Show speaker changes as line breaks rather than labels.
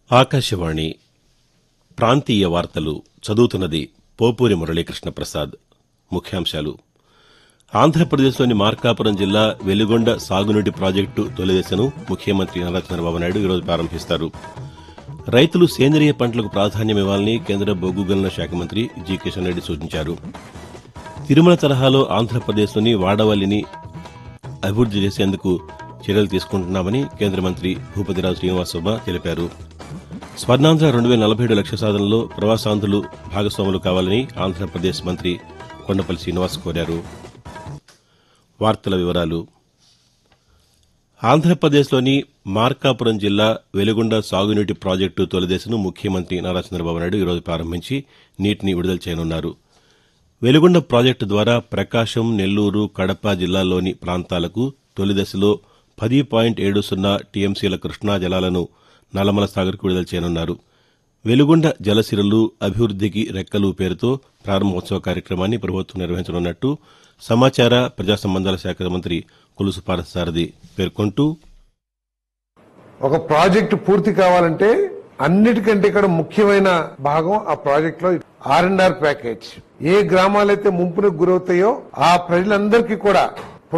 ఆకాశవాణి ప్రాంతీయ వార్తలు చదువుతున్నది పోపూరి మురళీకృష్ణ ప్రసాద్ ముఖ్యాంశాలు ఆంధ్రప్రదేశ్లోని మార్కాపురం జిల్లా వెలిగొండ సాగునీటి ప్రాజెక్టు తొలిదశను ముఖ్యమంత్రి నారా చంద్రబాబు నాయుడు ఈరోజు ప్రారంభిస్తారు రైతులు సేంద్రియ పంటలకు ప్రాధాన్యమివ్వాలని కేంద్ర బొగ్గు గనుల శాఖ మంత్రి జి కిషన్ రెడ్డి సూచించారు తిరుమల తరహాలో ఆంధ్రప్రదేశ్లోని వాడవల్లిని అభివృద్ది చేసేందుకు చర్యలు తీసుకుంటున్నామని కేంద్ర మంత్రి భూపతిరాజు శ్రీనివాసవర్మ తెలిపారు స్వర్ణాంధ్ర రెండు వేల నలభై ఏడు లక్ష్య సాధనలో ప్రవాసాంధ్రులు భాగస్వాములు కావాలని ఆంధ్రప్రదేశ్ మంత్రి కొండపల్లి శ్రీనివాస్ కోరారు వార్తల వివరాలు ఆంధ్రప్రదేశ్లోని మార్కాపురం జిల్లా వెలుగొండ సాగునీటి ప్రాజెక్టు తొలిదశను ముఖ్యమంత్రి నారా చంద్రబాబు నాయుడు ఈరోజు ప్రారంభించి నీటిని విడుదల చేయనున్నారు వెలుగొండ ప్రాజెక్టు ద్వారా ప్రకాశం నెల్లూరు కడప జిల్లాల్లోని ప్రాంతాలకు తొలిదశలో పది పాయింట్ ఏడు సున్నా టీఎంసీల కృష్ణా జలాలను నల్లమల సాగర్కు విడుదల చేయనున్నారు వెలుగొండ జలసిరలు అభివృద్దికి రెక్కలు పేరుతో ప్రారంభోత్సవ కార్యక్రమాన్ని ప్రభుత్వం నిర్వహించనున్నట్టు సమాచార ప్రజా సంబంధాల శాఖ మంత్రి కొలుసు పార్థసారథి పేర్కొంటూ
ఒక ప్రాజెక్టు పూర్తి కావాలంటే అన్నిటికంటే ఇక్కడ ముఖ్యమైన భాగం ఆ ప్రాజెక్ట్ లో ఆర్ అండ్ ఆర్ ప్యాకేజ్ ఏ గ్రామాలైతే ముంపునకు గురవుతాయో ఆ ప్రజలందరికీ కూడా